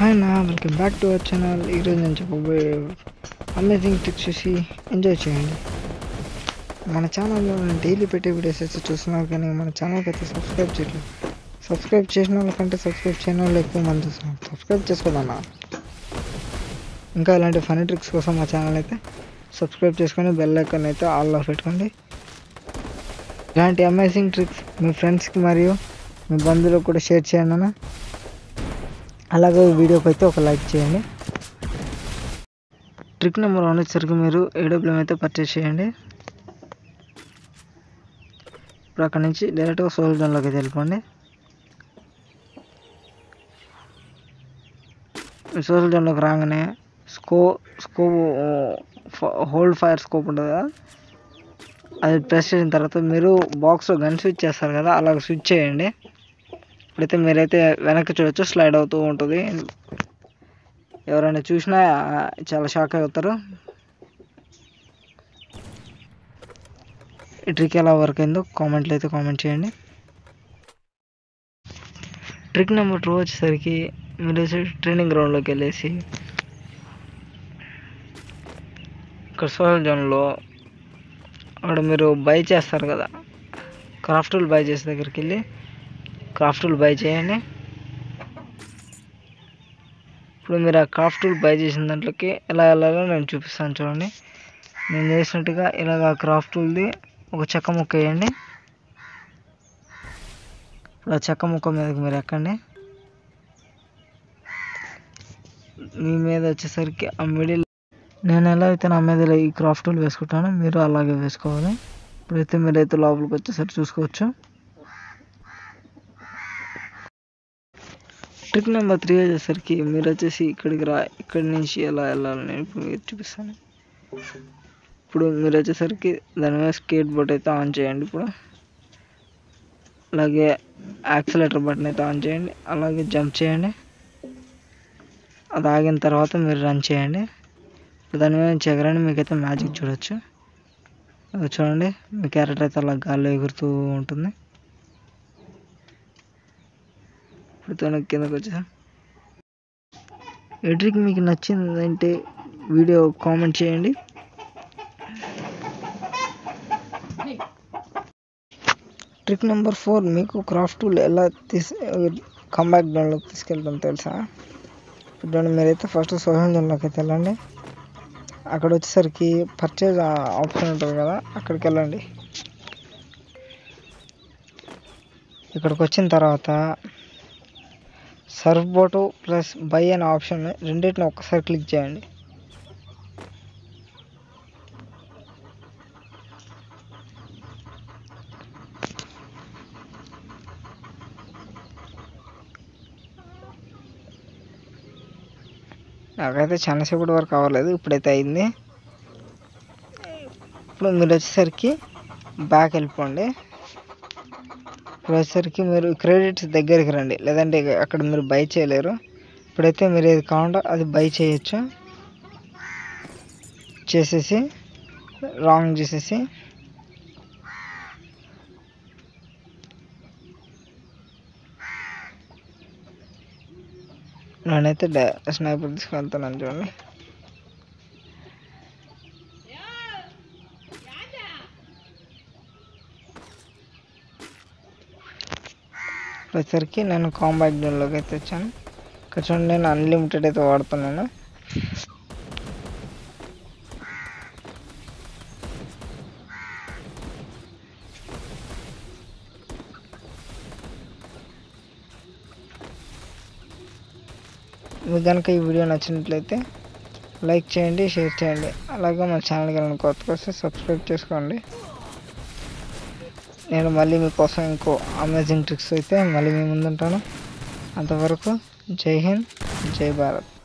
hi నా welcome back to our channel ఈరోజు నేను చెప్పబోయే అమేజింగ్ ట్రిక్స్ చూసి ఎంజాయ్ చేయండి మన ఛానల్లో నేను డైలీ పెట్టే వీడియోస్ అయితే చూస్తున్నారు కానీ మన ఛానల్కి అయితే సబ్స్క్రైబ్ చేయట్లేదు సబ్స్క్రైబ్ చేసిన వాళ్ళకంటే సబ్స్క్రైబ్ చేయని వాళ్ళు ఎక్కువ మంది చూస్తున్నారు సబ్స్క్రైబ్ చేసుకోదన్నా ఇంకా ఇలాంటి ఫనీ ట్రిక్స్ కోసం మా ఛానల్ అయితే సబ్స్క్రైబ్ చేసుకొని బెల్ ఐకాన్ అయితే ఆల్లో పెట్టుకోండి ఇలాంటి అమేజింగ్ ట్రిక్స్ మీ ఫ్రెండ్స్కి మరియు మీ బంధువులకు కూడా షేర్ చేయండి అన్న అలాగే ఈ వీడియోకి అయితే ఒక లైక్ చేయండి ట్రిక్ నెంబర్ వన్ వచ్చేసరికి మీరు ఏడబ్ల్యూఎం అయితే పర్చేస్ చేయండి ఇప్పుడు అక్కడ నుంచి డైరెక్ట్గా సోల్ జోన్లోకి అయితే వెళ్ళిపోండి సోల్ జోన్లోకి రాగానే స్కో స్కోప్ హోల్డ్ ఫైర్ స్కోప్ ఉంటుంది కదా అది ప్రెస్ చేసిన తర్వాత మీరు బాక్స్లో గన్ స్విచ్ చేస్తారు కదా అలా స్విచ్ చేయండి ఇప్పుడైతే మీరైతే వెనక్కి చూడొచ్చు స్లైడ్ అవుతూ ఉంటుంది ఎవరైనా చూసినా చాలా షాక్ అవుతారు ఈ ట్రిక్ ఎలా వర్క్ అయిందో కామెంట్లో అయితే కామెంట్ చేయండి ట్రిక్ నెంబర్ టూ వచ్చేసరికి మీరు వచ్చి ట్రైనింగ్ గ్రౌండ్లోకి వెళ్ళేసి ఇక్కడ సోషల్ జోన్లో అక్కడ మీరు బై చేస్తారు కదా క్రాఫ్ట్ టూల్ బై చేసే దగ్గరికి వెళ్ళి క్రాఫ్ట్ టూల్ బై చేయండి ఇప్పుడు మీరు ఆ క్రాఫ్ట్ టూల్ బై చేసిన దాంట్లోకి ఎలా వెళ్ళాలో నేను చూపిస్తాను చూడండి నేను చేసినట్టుగా ఇలాగ క్రాఫ్ట్ టూల్ది ఒక చెక్క ముక్క వేయండి ఇప్పుడు ఆ చెక్క ముక్క మీదకి మీరు ఎక్కండి మీ మీద వచ్చేసరికి ఆ మిడిల్ నేను ఎలా అయితే నా మీద ఇలా ఈ క్రాఫ్ట్ టూల్ వేసుకుంటానో మీరు అలాగే వేసుకోవాలి ఇప్పుడైతే మీరైతే లోపలికి వచ్చేసరికి చూసుకోవచ్చు ట్రిక్ నెంబర్ త్రీ వచ్చేసరికి మీరు వచ్చేసి ఇక్కడికి రా ఇక్కడి నుంచి ఎలా వెళ్ళాలని నేను ఇప్పుడు మీరు చూపిస్తాను ఇప్పుడు మీరు వచ్చేసరికి దాని మీద స్కేట్ బోర్డ్ అయితే ఆన్ చేయండి ఇప్పుడు అలాగే యాక్సిలేటర్ బటన్ అయితే ఆన్ చేయండి అలాగే జంప్ చేయండి అది ఆగిన తర్వాత మీరు రన్ చేయండి ఇప్పుడు దాని మీద నుంచి ఎగరండి మీకైతే మ్యాజిక్ చూడొచ్చు అది చూడండి మీ క్యారెక్టర్ అయితే అలా గాల్లో ఎగురుతూ ఉంటుంది ఇప్పుడు తను కిందకు వచ్చేసాం ఈ ట్రిక్ మీకు నచ్చిందంటే వీడియో కామెంట్ చేయండి ట్రిక్ నెంబర్ ఫోర్ మీకు క్రాఫ్ట్ టూల్ ఎలా తీసి కంబ్యాక్ డౌన్లోకి తీసుకెళ్తాం తెలుసా ఇప్పుడు మీరైతే ఫస్ట్ సోషల్ జోన్లోకి అయితే వెళ్ళండి అక్కడ వచ్చేసరికి పర్చేజ్ ఆప్షన్ ఉంటుంది కదా అక్కడికి వెళ్ళండి ఇక్కడికి వచ్చిన తర్వాత సర్ఫ్ బోటు ప్లస్ బై అనే ఆప్షన్ రెండింటిని ఒక్కసారి క్లిక్ చేయండి నాకైతే చాలాసేపటి వరకు అవ్వలేదు ఇప్పుడైతే అయింది ఇప్పుడు మీరు వచ్చేసరికి బ్యాక్ వెళ్ళిపోండి ఇప్పుడు వచ్చేసరికి మీరు క్రెడిట్స్ దగ్గరికి రండి లేదంటే అక్కడ మీరు బై చేయలేరు ఇప్పుడైతే మీరు ఏది కావాలంటే అది బై చేయొచ్చు చేసేసి రాంగ్ చేసేసి నేనైతే స్నైపర్ తీసుకెళ్తాను చూడండి వచ్చేసరికి నేను కాంబాక్ట్ జోన్లోకి అయితే వచ్చాను ఇక్కడ చూడండి నేను అన్లిమిటెడ్ అయితే వాడుతున్నాను మీకు కనుక ఈ వీడియో నచ్చినట్లయితే లైక్ చేయండి షేర్ చేయండి అలాగే మన ఛానల్కి వెళ్ళిన కొత్తగా వస్తే సబ్స్క్రైబ్ చేసుకోండి నేను మళ్ళీ మీకోసం ఇంకో అమేజింగ్ ట్రిక్స్ అయితే మళ్ళీ మీ ముందుంటాను అంతవరకు జై హింద్ జై భారత్